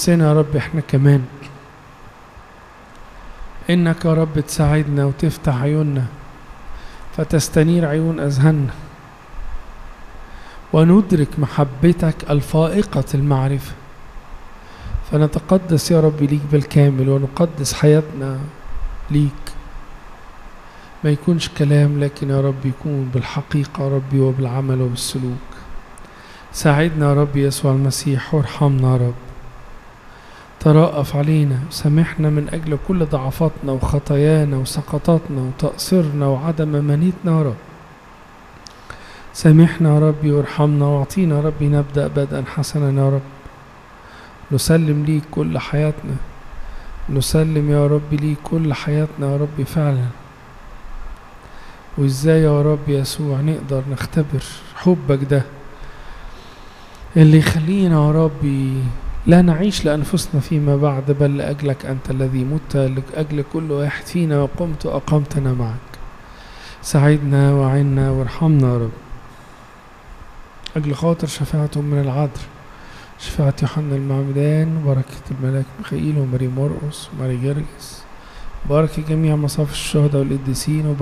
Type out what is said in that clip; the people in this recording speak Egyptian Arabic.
نفسنا يا رب احنا كمان انك يا رب تساعدنا وتفتح عيوننا فتستنير عيون اذهاننا وندرك محبتك الفائقة المعرفة فنتقدس يا رب ليك بالكامل ونقدس حياتنا ليك ما يكونش كلام لكن يا رب يكون بالحقيقة يا ربي وبالعمل وبالسلوك ساعدنا يا رب يسوع المسيح وارحمنا يا رب ترأف علينا وسامحنا من أجل كل ضعفاتنا وخطايانا وسقطاتنا وتقصيرنا وعدم أمانتنا يا رب سامحنا يا ربي وارحمنا واعطينا يا ربي نبدأ بدءا حسنا يا رب نسلم ليك كل حياتنا نسلم يا رب ليك كل حياتنا يا رب فعلا وازاي يا رب يسوع نقدر نختبر حبك ده اللي يخلينا يا ربي لا نعيش لأنفسنا فيما بعد بل لأجلك أنت الذي مت لأجل كل واحد فينا وقمت وأقمتنا معك ساعدنا وعنا وارحمنا يا رب أجل خاطر شفاعتهم من العذر شفاعة يوحنا المعمدان وبركة الملاك ميخائيل وماري مرقس وماري جرجس بارك جميع مصاف الشهداء والقديسين